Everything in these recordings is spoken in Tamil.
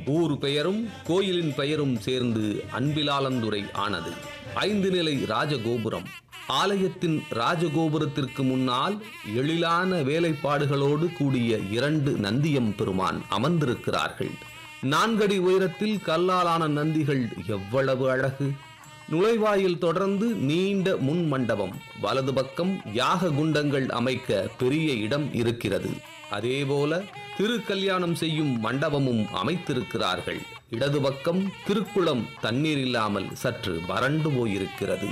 ஊர் பெயரும் கோயிலின் பெயரும் சேர்ந்து அன்பிலாலந்துறை ஆனது ஐந்து நிலை ராஜகோபுரம் ஆலயத்தின் ராஜகோபுரத்திற்கு முன்னால் எழிலான வேலைப்பாடுகளோடு கூடிய இரண்டு நந்தியம் பெருமான் அமர்ந்திருக்கிறார்கள் நான்கடி உயரத்தில் கல்லாலான நந்திகள் எவ்வளவு அழகு நுழைவாயில் தொடர்ந்து நீண்ட முன் மண்டபம் வலது பக்கம் யாக குண்டங்கள் அமைக்க பெரிய இடம் இருக்கிறது அதேபோல திருக்கல்யாணம் செய்யும் மண்டபமும் அமைத்திருக்கிறார்கள் இடது பக்கம் திருக்குளம் தண்ணீர் இல்லாமல் சற்று வறண்டு போயிருக்கிறது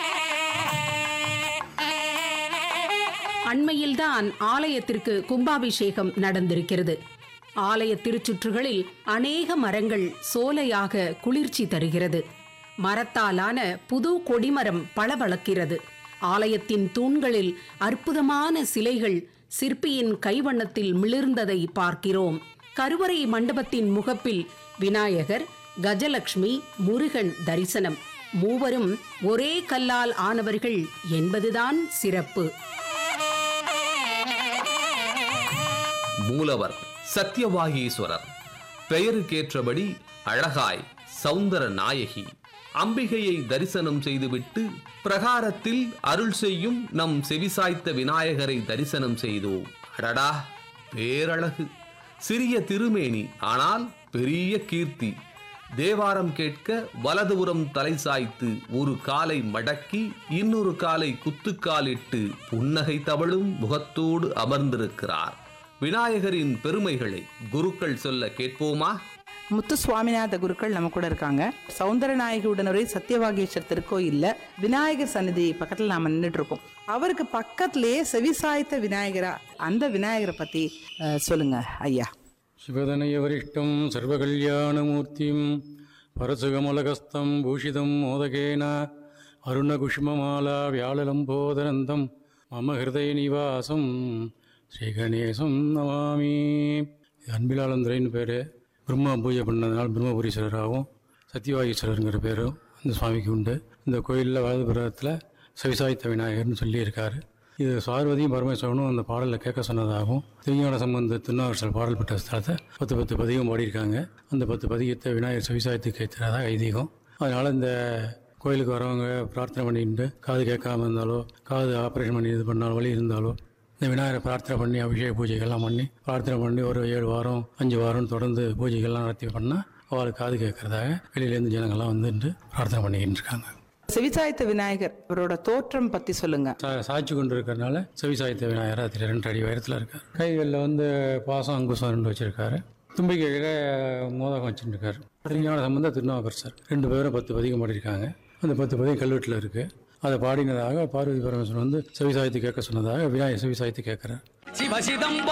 அண்மையில்தான் ஆலயத்திற்கு கும்பாபிஷேகம் நடந்திருக்கிறது ஆலய திருச்சுற்றுகளில் அநேக மரங்கள் சோலையாக குளிர்ச்சி தருகிறது மரத்தாலான புது கொடிமரம் பளபளக்கிறது ஆலயத்தின் தூண்களில் அற்புதமான சிலைகள் சிற்பியின் கைவண்ணத்தில் மிளிர்ந்ததை பார்க்கிறோம் கருவறை மண்டபத்தின் முகப்பில் விநாயகர் கஜலட்சுமி முருகன் தரிசனம் மூவரும் ஒரே கல்லால் ஆனவர்கள் என்பதுதான் சிறப்பு மூலவர் சத்தியவாகீஸ்வரர் பெயருக்கேற்றபடி அழகாய் சௌந்தர நாயகி அம்பிகையை தரிசனம் செய்துவிட்டு பிரகாரத்தில் அருள் செய்யும் நம் செவிசாய்த்த விநாயகரை தரிசனம் செய்தோம் அடடா பேரழகு சிறிய திருமேனி ஆனால் பெரிய கீர்த்தி தேவாரம் கேட்க வலதுபுறம் தலை சாய்த்து ஒரு காலை மடக்கி இன்னொரு காலை குத்துக்காலிட்டு புன்னகை தவழும் முகத்தோடு அமர்ந்திருக்கிறார் விநாயகரின் பெருமைகளை குருக்கள் சொல்ல கேட்போமா முத்து சுவாமிநாத குருக்கள் நம்ம கூட இருக்காங்க சௌந்தரநாயகி உடனுரை சத்தியவாகீஸ்வர் திருக்கோயில்ல விநாயகர் சந்நிதி பக்கத்துல நாம நின்றுட்டு இருக்கோம் அவருக்கு பக்கத்திலேயே செவிசாய்த்த விநாயகரா அந்த விநாயகரை பத்தி அஹ், சொல்லுங்க ஐயா शिवदनयवरिष्ठं सर्वकल्याणमूर्तिं परसुगमलकस्तं भूषितं मोदकेन अरुणकुष्ममाला व्याळलम्बोदरन्तं मम हृदयनिवासं ஸ்ரீகணேசம் நமாமி இது அன்பிலாளந்துரைன்னு பேர் பிரம்மா பூஜை பண்ணதுனால பிரம்மபுரீஸ்வரராகவும் சத்யவாகீஸ்வரருங்கிற பேரும் அந்த சுவாமிக்கு உண்டு இந்த கோயிலில் வலதுபுறத்தில் சவிசாய்த்த விநாயகர்னு சொல்லியிருக்காரு இது பார்வதியும் பரமேஸ்வரனும் அந்த பாடலில் கேட்க சொன்னதாகவும் திருஞான சம்பந்த திருநாவரசல் பாடல் பெற்ற ஸ்தலத்தை பத்து பத்து பதிகம் பாடியிருக்காங்க அந்த பத்து பதிகத்தை விநாயகர் சவிசாயத்துக்கு ஏற்றுறதா ஐதீகம் அதனால் இந்த கோயிலுக்கு வரவங்க பிரார்த்தனை பண்ணிட்டு காது கேட்காம இருந்தாலோ காது ஆப்ரேஷன் பண்ணி இது பண்ணாலும் வலி இருந்தாலோ இந்த விநாயகரை பிரார்த்தனை பண்ணி அபிஷேக பூஜைகள்லாம் பண்ணி பிரார்த்தனை பண்ணி ஒரு ஏழு வாரம் அஞ்சு வாரம் தொடர்ந்து பூஜைகள்லாம் நடத்தி பண்ணால் அவளுக்கு காது கேட்கறதாக வெளியிலேருந்து ஜனங்கள்லாம் வந்துட்டு பிரார்த்தனை பண்ணிக்கிட்டு இருக்காங்க செவிசாய்த்த விநாயகர் அவரோட தோற்றம் பத்தி சொல்லுங்க சா சாய்ச்சி கொண்டு இருக்கிறனால செவிசாய்த்த விநாயகர் அதில் ரெண்டு அடி உயரத்தில் இருக்கார் கைகளில் வந்து பாசம் அங்குசம் ரெண்டு வச்சிருக்காரு தும்பிக்கையில் மோதகம் வச்சுருக்காரு திருஞான சம்பந்த திருநாவுக்கரசர் ரெண்டு பேரும் பத்து பதிகம் பாடியிருக்காங்க அந்த பத்து பதிகம் கல்வெட்டில் இருக்குது அதை பாடினதாக பார்வதி பரமேஸ்வரன் வந்து செவிசாயத்து கேட்க சொன்னதாக விநாயகர் செவிசாயத்து கேட்குறார்